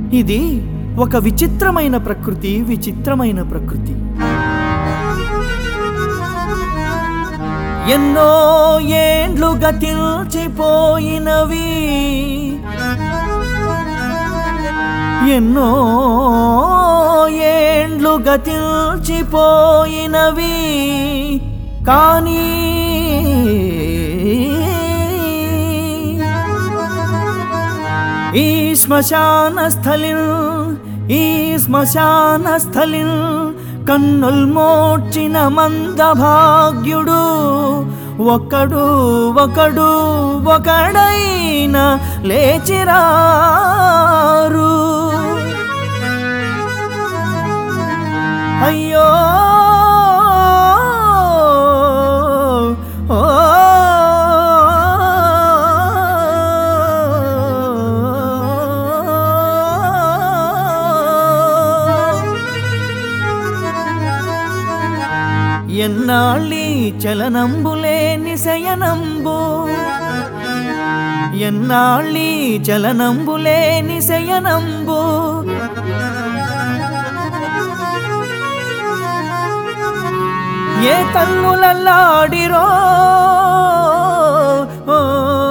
ఇది ఒక విచిత్రమైన ప్రకృతి విచిత్రమైన ప్రకృతి ఎన్నో ఏండ్లు గతించిపోయినవి ఎన్నో ఏండ్లు గతించిపోయినవి కానీ ఈ శ్మశాన స్థలిల్ ఈ శ్మశాన స్థలిల్ కన్నుల్ మోడ్చిన మందభాగ్యుడు ఒకడు ఒకడు ఒకడైన లేచిరారు అయ్యో ఓ ఎన్నాళ్ళి చలనంబులే నిశయనంబు ఎన్నాళ్ళి చలనంబులే నిశయనంబు ఏ తల్లులల్లాడిరో ఓ,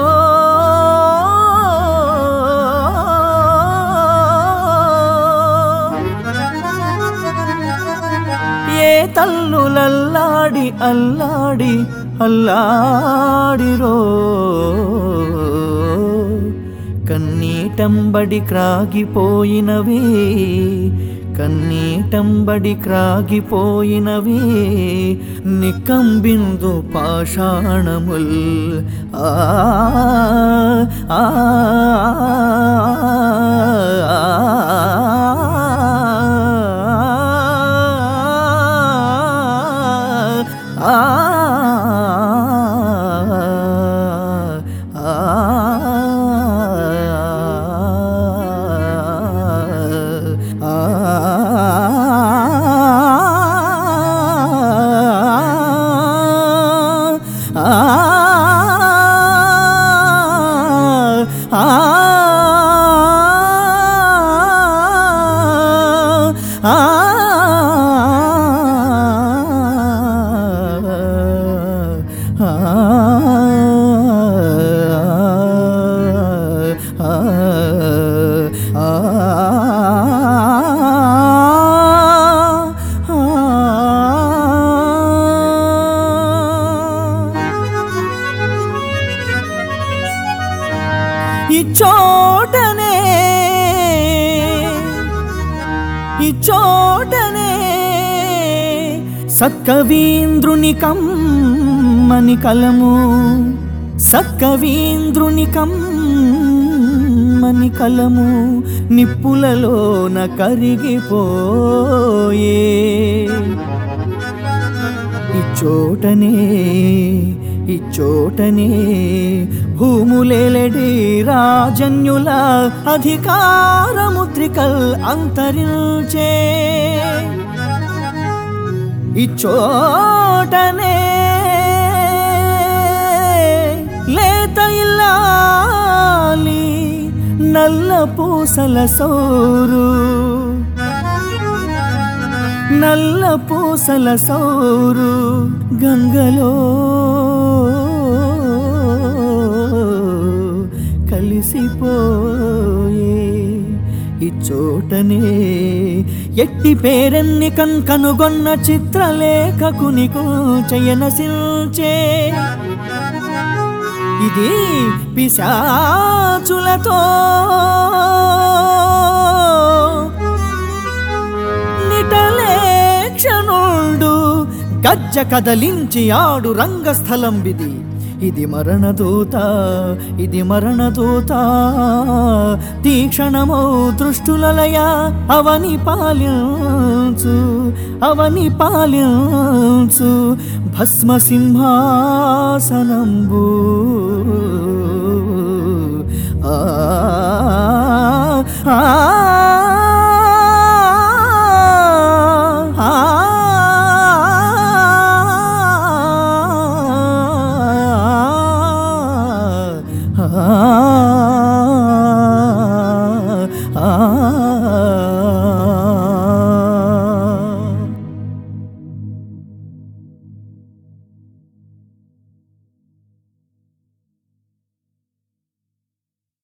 ఏ తల్లులల్లాడి అల్లాడి అల్లాడిరో కన్నీటంబడి క్రాగిపోయినవి కన్నీటంబడి క్రాగిపోయినవి నికంబిందు పాషాణముల్ ఆ ఆ, ఆ, ఈ చోటనే ఈ చోటనే సత్కవీంద్రుని కమ్మని కలము సత్కవీంద్రుని కమ్మని కలము నిప్పులలోన కరిగిపోయే ఈ చోటనే ఈ చోటనే భూములేలడి రాజన్యుల అధికారముద్రికల్ అంతరించే ఈ చోటనే లేత ఇల్లాలి నల్ల పూసల సౌరు నల్ల పూసల సౌరు గంగలో కలిసిపోయే ఈ చోటనే ఎట్టి పేరెన్ని కన్ కనుగొన్న చిత్రలేఖకునికు చయనసిల్చే ఇది పిశాచులతో నిటలేక్షణుడు గజ్జ కదలించి ఆడు రంగస్థలం విది ఇది మరణదూత ఇది మరణదూత తీక్షణమౌ దృష్టులలయ అవని పాలించు అవని పాలించు భస్మ సింహాసనంబు ఆ ఆ, ఆ, ఆ, ఆ, ఆ